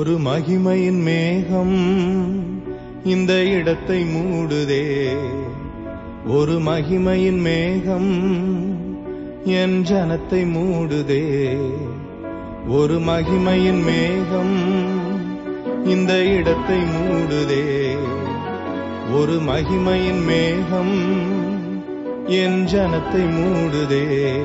ஒரு மகிமையின் மேகம் இந்த இடத்தை மூடுதே ஒரு மகிமையின் மேகம் என் ஜனத்தை மூடுதே ஒரு மகிமையின் மேகம் இந்த இடத்தை மூடுதே ஒரு மகிமையின் மேகம் என் ஜனத்தை மூடுதே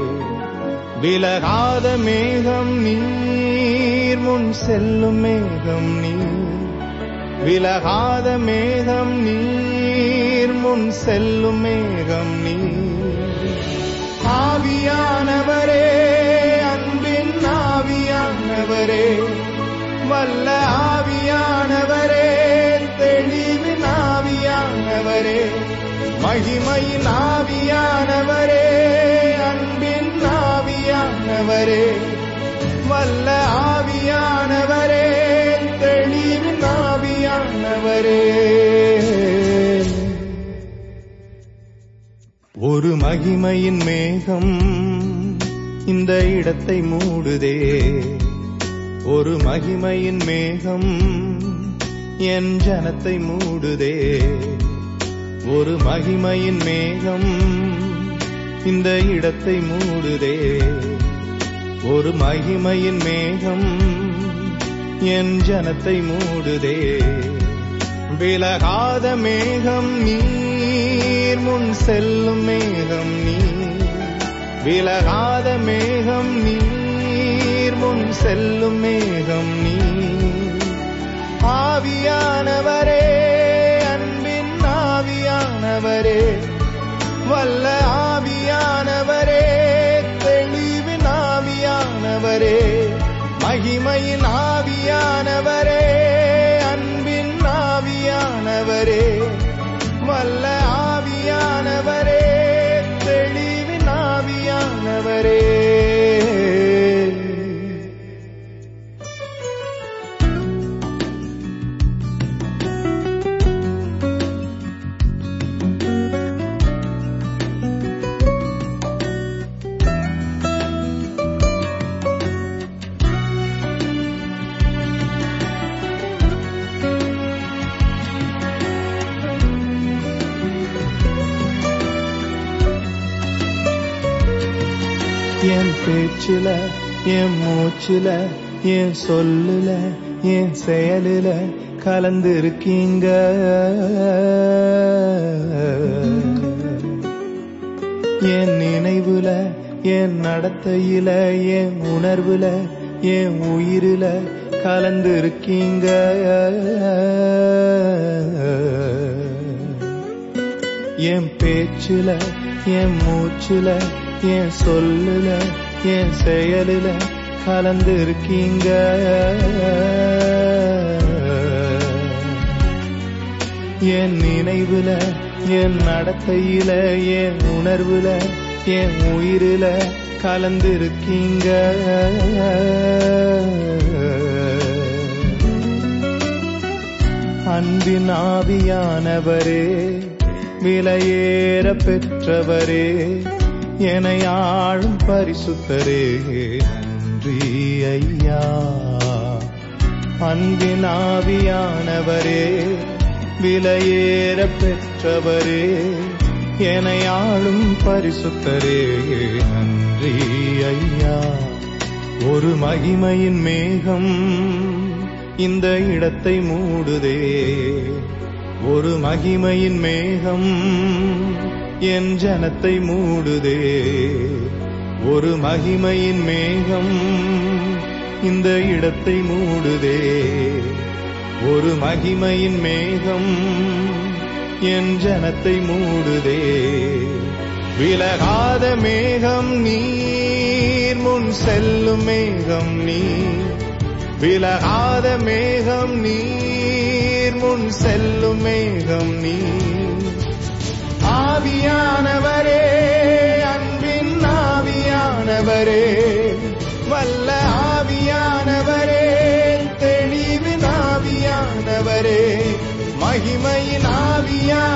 விலகாத மேகம் நீர் முன் செல்லும் மேகம் நீர் விலகாத மேகம் நீர் முன் செல்லும் மேகம் நீர் ஆவியானவரே அன்பின் ஆவியானவரே வல்ல ஆவியானவரே தெளிவின் ஆவியானவரே மகிமையின் ஆவியானவரே அன்பின் ஆவியானவரே வல்ல ஆவியானவரே தெளிவின் ஆவியானவரே ஒரு மகிமையின் மேகம் இந்த இடத்தை மூடுதே ஒரு மகிமையின் மேகம் என் ஜனத்தை மூடுதே ஒரு மகிமையின் மேகம் இந்த இடத்தை மூடுதே ஒரு மகிமையின் மேகம் என் ஜனத்தை மூடுதே விலகாத மேகம் நீர் முன் செல்லும் மேகம் நீர் விலகாத மேகம் நீர் முன் செல்லும் மேகம் நீர் ஆவியானவரே அன்பின் ஆவியானவரே வல்ல ஆவியானவரே தெளிவின் ஆவியானவரே மகிமையின் ஆவியானவரே அன்பின் ஆவியானவரே வல்ல ஆவியானவரே தெளிவின் ஆவியானவரே என் பேச்சுல என் மூச்சுல என் சொல்லுல என் செயலுல கலந்து இருக்கீங்க என் நினைவுல என் நடத்தையில என் உணர்வுல என் உயிரில கலந்து இருக்கீங்க என் பேச்சுல என் மூச்சுல என் சொல்லுல என் செயலுல கலந்து இருக்கீங்க என் நினைவுல என் நடத்தையில என் உணர்வுல என் உயிரில கலந்து இருக்கீங்க அன்பின் ஆவியானவரே விலையேற பெற்றவரே என ஆளும் பரிசுத்தரே நன்றி ஐயா அன்பின் ஆவியானவரே விலையேற பெற்றவரே என ஆளும் பரிசுத்தரே நன்றி ஐயா ஒரு மகிமையின் மேகம் இந்த இடத்தை மூடுதே ஒரு மகிமையின் மேகம் என் ஜனத்தை மூடுதே ஒரு மகிமையின் மேகம் இந்த இடத்தை மூடுதே ஒரு மகிமையின் மேகம் என் ஜனத்தை மூடுதே விலகாத மேகம் நீர் முன் செல்லும் மேகம் நீர் விலகாத மேகம் நீர் முன் செல்லும் மேகம் நீர் ஆவியானவரே அன்பின் ஆவியானவரே வல்ல ஆவியானவரே தெளிவின் ஆவியானவரே மகிமையின் ஆவியானவரே